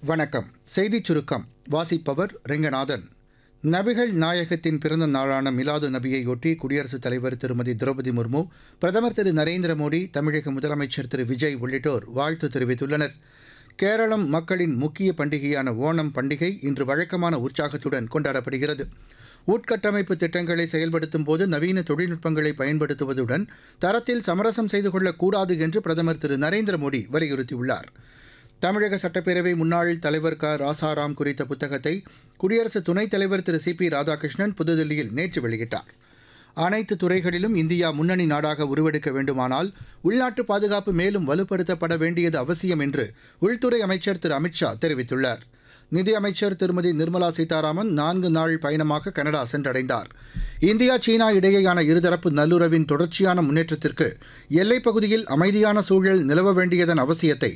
வணக்கம் செய்திச் சுருக்கம் வாசிப்பவர் ரெங்கநாதன் நபிகள் நாயகத்தின் பிறந்த நாளான மிலாது நபியையொட்டி குடியரசுத் தலைவர் திருமதி திரௌபதி முர்மு பிரதமர் திரு நரேந்திர மோடி தமிழக முதலமைச்சர் திரு விஜய் உள்ளிட்டோர் வாழ்த்து தெரிவித்துள்ளனர் கேரளம் மக்களின் முக்கிய பண்டிகையான ஓணம் பண்டிகை இன்று வழக்கமான உற்சாகத்துடன் கொண்டாடப்படுகிறது உட்கட்டமைப்பு திட்டங்களை செயல்படுத்தும் போது நவீன தொழில்நுட்பங்களை பயன்படுத்துவதுடன் தரத்தில் சமரசம் செய்து கொள்ளக்கூடாது என்று பிரதமர் திரு நரேந்திர மோடி வலியுறுத்தியுள்ளார் தமிழக சட்டப்பேரவை முன்னாள் தலைவர் க ராசாராம் குறித்த புத்தகத்தை குடியரசு துணைத் தலைவர் திரு சி பி ராதாகிருஷ்ணன் புதுதில்லியில் நேற்று வெளியிட்டார் அனைத்து துறைகளிலும் இந்தியா முன்னணி நாடாக உருவெடுக்க வேண்டுமானால் உள்நாட்டு பாதுகாப்பு மேலும் வலுப்படுத்தப்பட வேண்டியது அவசியம் என்று உள்துறை அமைச்சர் திரு அமித்ஷா தெரிவித்துள்ளார் நிதியமைச்சர் திருமதி நிர்மலா சீதாராமன் நான்கு நாள் பயணமாக கனடா சென்றடைந்தார் இந்தியா சீனா இடையேயான இருதரப்பு நல்லுறவின் தொடர்ச்சியான முன்னேற்றத்திற்கு எல்லைப் பகுதியில் அமைதியான சூழல் நிலவ வேண்டியதன் அவசியத்தை